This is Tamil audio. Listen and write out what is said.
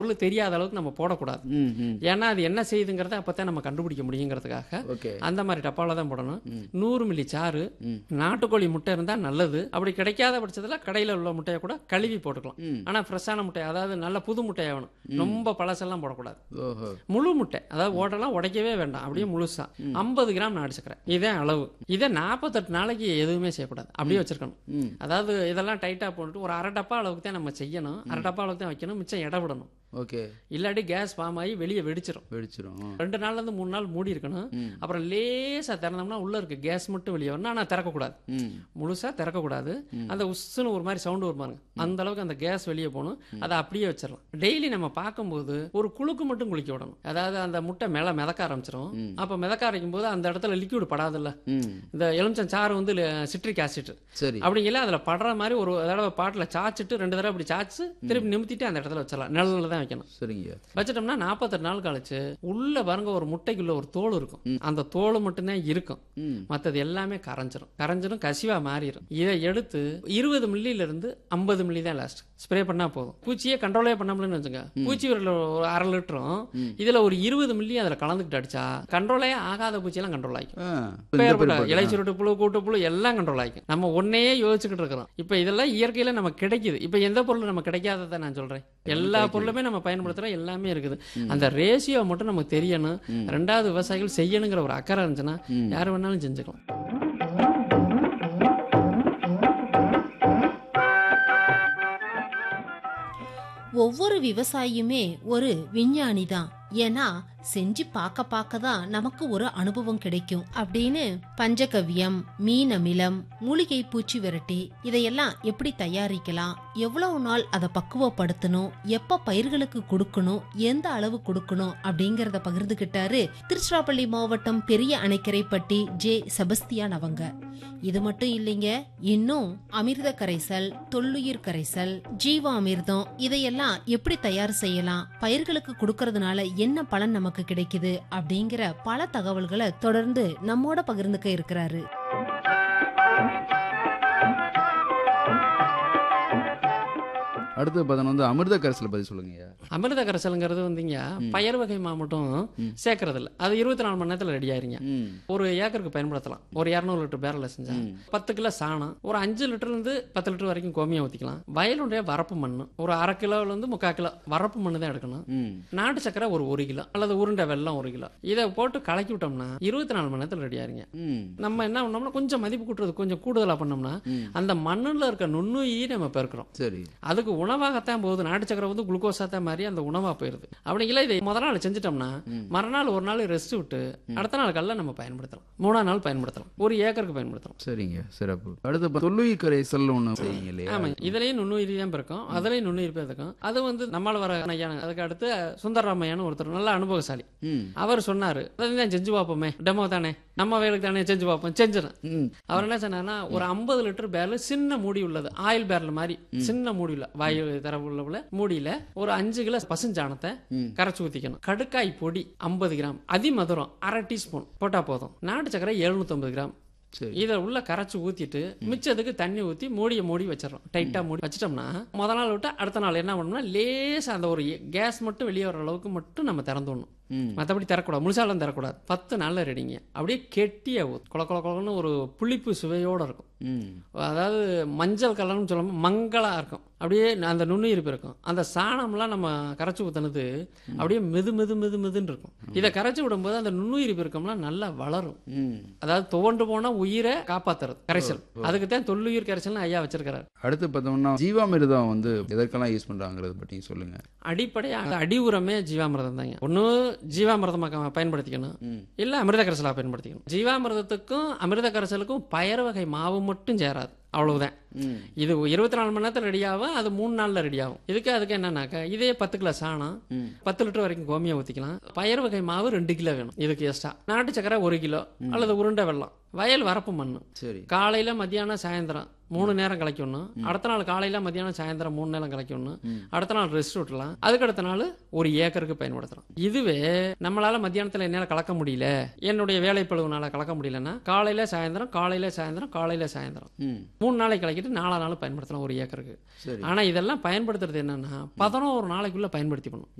பொருள் தெரியாத அளவுக்கு நம்ம போடக்கூடாது ம் ம் ஏன்னா அது என்ன செய்யுதுங்கிறத அப்பதான் நம்ம கண்டுபிடிக்க முடியுங்கிறதுக்காக ஓகே அந்த மாதிரி டப்பாவில் தான் போடணும் நூறு மில்லி சாறு நாட்டுக்கோழி முட்டை இருந்தா நல்லது அப்படி கிடைக்காத பட்சத்துல கடையில உள்ள முட்டையை கூட கழுவி போட்டுக்கலாம் ஆனா ஃப்ரெஷ்ஷான முட்டை அதாவது நல்ல புது முட்டையா வேணும் ரொம்ப பழசெல்லாம் போடக்கூடாது ஓஹோ முழு முட்டை அதாவது ஓட்டெல்லாம் உடைக்கவே வேண்டாம் அப்படியே முழுசா ஐம்பது கிராம் நாடு சக்கரை இதே அளவு இதை நாற்பத்தெட்டு நாளைக்கு எதுவுமே செய்யக்கூடாது அப்படியே வச்சிருக்கணும் அதாவது இதெல்லாம் டைட்டா போட்டுட்டு ஒரு அரை டப்பா அளவுக்கு தான் நம்ம செய்யணும் அரை டப்பா அளவுக்கு தான் வைக்கணும் மிச்சம் இட விடணும் ஓகே இல்லாட்டி கேஸ் ஃபார்ம் ஆகி வெளியே வெடிச்சிரும் வெடிச்சிரும் ரெண்டு நாள்ல இருந்து மூணு நாள் மூடி இருக்கணும் அப்புறம் லேசா திறந்தோம்னா உள்ள இருக்க கேஸ் மட்டும் வெளியே வரணும் ஆனா திறக்கக்கூடாது ம் முழுசா திறக்கக்கூடாது அந்த உஸ்ஸுன்னு ஒரு மாதிரி சவுண்டு வரும் பாருங்க அந்த அளவுக்கு அந்த கேஸ் வெளியே போகணும் அதை அப்படியே வச்சிடலாம் டெய்லி நம்ம பார்க்கும்போது ஒரு குழுக்கு மட்டும் குளிக்க விடணும் அதாவது அந்த முட்டை மேல மிதக்க ஆரம்பிச்சிரும் அப்ப மிதக்க ஆரம்பிக்கும் போது அந்த இடத்துல லிக்விட் படாதுல்ல ம் இந்த எலுமிச்சம் சாறு வந்து சிட்ரிக் ஆசிட் சரி அப்படிங்கல அதுல படுற மாதிரி ஒரு தடவை பாட்டில் சாச்சிட்டு ரெண்டு தடவை அப்படி சாச்சு திருப்பி நிமித்திட்டு அந்த இடத்துல வச்சிடலாம் நிழல்ல தான் வைக்கணும் சரிங்க வச்சிட்டோம்னா நாற்பத்தெட்டு நாள் கழிச்சு உள்ள பாருங்க ஒரு முட்டைக்குள்ள ஒரு தோல் இருக்கும் அந்த தோல் மட்டும்தான் இருக்கும் ம் மற்றது எல்லாமே கரைஞ்சிரும் கரைஞ்சிரும் கசிவா மாறிடும் இதை எடுத்து இருபது மில்லில இருந்து ஐம்பது மில்லி தான் லாஸ்ட் ஸ்ப்ரே பண்ணா போதும் பூச்சியே கண்ட்ரோலே பண்ண முடியலன்னு வச்சுங்க பூச்சி விரல ஒரு அரை லிட்டரும் இதுல ஒரு இருபது மில்லி அதுல கலந்துக்கிட்டு அடிச்சா கண்ட்ரோலே ஆகாத பூச்சியெல்லாம் கண்ட்ரோல் ஆகிக்கும் ஆ பேர்பட்ட இலை சுருட்டு புழு கூட்டு புழு எல்லாம் கண்ட்ரோல் ஆகிக்கும் நம்ம ஒன்னையே யோசிச்சுக்கிட்டு இருக்கிறோம் இப்போ இதெல்லாம் இயற்கையில நமக்கு கிடைக்குது இப்போ எந்த பொருள் நமக்கு கிடைக்காததை நான் சொல்றேன் எல்லா பொருளுமே நம்ம பயன்படுத்துறோம் எல்லாமே இருக்குது அந்த ரேஷியோ மட்டும் நமக்கு தெரியணும் ரெண்டாவது விவசாயிகள் செய்யணுங்கிற ஒரு அக்கறை இருந்துச்சுன்னா யார் வேணாலும் செஞ்சுக்கலாம் ஒவ்வொரு விவசாயியுமே ஒரு விஞ்ஞானி தான் ஏன்னா செஞ்சு பார்க்க பார்க்க தான் நமக்கு ஒரு அனுபவம் கிடைக்கும் அப்படின்னு பஞ்சகவ்யம் மீன் அமிலம் மூலிகை பூச்சி விரட்டி இதையெல்லாம் எப்படி தயாரிக்கலாம் எவ்வளவு நாள் அதை பக்குவப்படுத்தணும் எப்ப பயிர்களுக்கு கொடுக்கணும் எந்த அளவு கொடுக்கணும் அப்படிங்கறத பகிர்ந்துகிட்டாரு திருச்சிராப்பள்ளி மாவட்டம் பெரிய அணைக்கரைப்பட்டி ஜே செபஸ்தியான் அவங்க இது மட்டும் இல்லைங்க இன்னும் அமிர்த கரைசல் தொல்லுயிர் கரைசல் ஜீவாமிர்தம் இதையெல்லாம் எப்படி தயார் செய்யலாம் பயிர்களுக்கு கொடுக்கறதுனால என்ன பலன் நமக்கு கிடைக்குது அப்படிங்கிற பல தகவல்களை தொடர்ந்து நம்மோட பகிர்ந்துக்க இருக்கிறாரு அடுத்து பார்த்தோன்னா வந்து அமிர்த கரைசலை பத்தி சொல்லுங்கய்யா அமிர்த கரைசலுங்கிறது வந்துங்க பயிர் வகை மட்டும் சேர்க்கறது இல்ல அது இருபத்தி நாலு மணி நேரத்துல ரெடி ஆயிருங்க ம் ஒரு ஏக்கருக்கு பயன்படுத்தலாம் ஒரு இரநூறு லிட்டர் பேரல செஞ்சா பத்து கிலோ சாணம் ஒரு அஞ்சு லிட்டர்ல இருந்து பத்து லிட்டர் வரைக்கும் கோமியம் ஊத்திக்கலாம் வயலுடைய வரப்பு மண் ஒரு அரை கிலோல இருந்து முக்கால் கிலோ வரப்பு மண் தான் எடுக்கணும் ம் நாட்டு சக்கரை ஒரு ஒரு கிலோ அல்லது உருண்டை வெல்லம் ஒரு கிலோ இதை போட்டு கலக்கி விட்டோம்னா இருபத்தி நாலு மணி நேரத்தில் ரெடி ஆயிருங்க ம் நம்ம என்ன பண்ணோம்னா கொஞ்சம் மதிப்பு கூட்டுறது கொஞ்சம் கூடுதலா பண்ணோம்னா அந்த மண்ணுல இருக்க நுண்ணுயிரி நம்ம பெருக்கிறோம் சரி அதுக்கு உணவாகத்தான் போகுது நாட்டு சக்கரை வந்து குளுக்கோஸா தான் மாதிரி அந்த உணவா போயிருது அப்படிங்களா இதை முத நாள் செஞ்சுட்டோம்னா மறுநாள் ஒரு நாள் ரெஸ்ட் விட்டு அடுத்த நாள் கல்ல நம்ம பயன்படுத்தலாம் மூணாம் நாள் பயன்படுத்தலாம் ஒரு ஏக்கருக்கு பயன்படுத்தலாம் சரிங்க சிறப்பு அடுத்து இப்ப தொல்லுயிர் கரைசல் ஒண்ணு செய்யுங்க இல்லையா ஆமா இதுலயும் நுண்ணுயிரி தான் இருக்கும் அதுலயும் நுண்ணுயிரி தான் இருக்கும் அது வந்து நம்மால் வர ஐயா அதுக்கு அடுத்து சுந்தரராமையான்னு ஒருத்தர் நல்ல அனுபவசாலி ம் அவர் சொன்னாரு அதான் செஞ்சு பார்ப்போமே டெமோ தானே நம்ம வேலைக்கு தானே செஞ்சு பார்ப்போம் செஞ்சிடும் ம் அவர் என்ன சொன்னார்னா ஒரு ஐம்பது லிட்டர் பேரல் சின்ன மூடி உள்ளது ஆயில் பேரல் மாதிரி சின்ன மூடி உள்ள வாயு தர உள்ள உள்ள மூடியில ஒரு அஞ்சு கிலோ பசுஞ்சாணத்தை கரைச்சு ஊத்திக்கணும் கடுக்காய் பொடி ஐம்பது கிராம் அதிமதுரம் அரை டீஸ்பூன் போட்டா போதும் நாட்டு சக்கரை 750 கிராம் சரி இதை உள்ள கரைச்சு ஊத்திட்டு மிச்சத்துக்கு தண்ணி ஊத்தி மூடிய மூடி வச்சிடறோம் டைட்டா மூடி வச்சிட்டோம்னா முத நாள் விட்டு அடுத்த நாள் என்ன பண்ணணும்னா லேசா அந்த ஒரு கேஸ் மட்டும் வெளியே வர அளவுக்கு மட்டும் நம்ம திறந்து விடணும் ம் மற்றபடி தரக்கூடாது முழுசாலாம் தரக்கூடாது பத்து நாளில் ரெடிங்க அப்படியே கெட்டியா ஊத்து கொல கொல கொலன்னு ஒரு புளிப்பு சுவையோட இருக்கும் ம் அதாவது மஞ்சள் கலர்னு சொல்லாம மங்களா இருக்கும் அப்படியே அந்த நுண்ணுயிர்ப்பு இருக்கும் அந்த சாணம்லாம் நம்ம கரைச்சி ஊத்துனது அப்படியே மெது மெது மெது மெதுன்னு இருக்கும் இதை கரைச்சி விடும்போது அந்த நுண்ணுயிர்ப்பு இருக்கம்லாம் நல்லா வளரும் ம் அதாவது துவண்டு போனா உயிரை காப்பாத்துறது கரைசல் அதுக்கு தான் தொல்லுயிர் கரைசல்னு ஐயா வச்சிருக்காரு அடுத்து பார்த்தோம்னா ஜீவாமிர்தம் வந்து எதற்கெல்லாம் யூஸ் பண்றாங்கிறத பற்றி சொல்லுங்க அடிப்படையா அடி உரமே ஜீவாமிர்தம் தாங்க ஒண்ணு ஜீவாமிர்தமாக பயன்படுத்திக்கணும் ம் இல்ல அமிர்த கரைசலா பயன்படுத்திக்கணும் ஜீவாமிர்தத்துக்கும் அமிர்த கரைசலுக்கும் பயறு வகை மாவு மட்டும் சேராது அவ்வளவுதான் ம் இது இருபத்தி நாலு மணி நேரத்தில் ரெடி ஆகும் அது மூணு நாள்ல ரெடி ஆகும் இதுக்கு அதுக்கு என்னன்னாக்கா இதே பத்து கிலோ சாணம் ம். பத்து லிட்டர் வரைக்கும் கோமியம் ஊத்திக்கலாம் பயறு வகை மாவு ரெண்டு கிலோ வேணும் இதுக்கு எக்ஸ்ட்ரா நாட்டு சக்கரை ஒரு கிலோ அல்லது உருண்டை வெல்லம் வயல் வரப்பு மண் சரி காலையில் மத்தியானம் சாயந்தரம் மூணு நேரம் கலைக்கணும் அடுத்த நாள் காலையில் மத்தியானம் சாயந்தரம் மூணு நேரம் கலைக்கணும் அடுத்த நாள் ரெஸ்ட் விட்டலாம் அதுக்கு அடுத்த நாள் ஒரு ஏக்கருக்கு பயன்படுத்தலாம் இதுவே நம்மளால மத்தியானத்தில் என்னால் கலக்க முடியல என்னுடைய வேலை பழுவுனால கலக்க முடியலன்னா காலையில் சாயந்தரம் காலையில் சாயந்தரம் காலையில் சாயந்தரம் ம் மூணு நாளைக்கு கலக்கிட்டு நாலா நாள் பயன்படுத்தலாம் ஒரு ஏக்கருக்கு சரி ஆனால் இதெல்லாம் பயன்படுத்துறது என்னன்னா பதினோரு நாளைக்குள்ள பயன்படுத்தி பண்ணணும்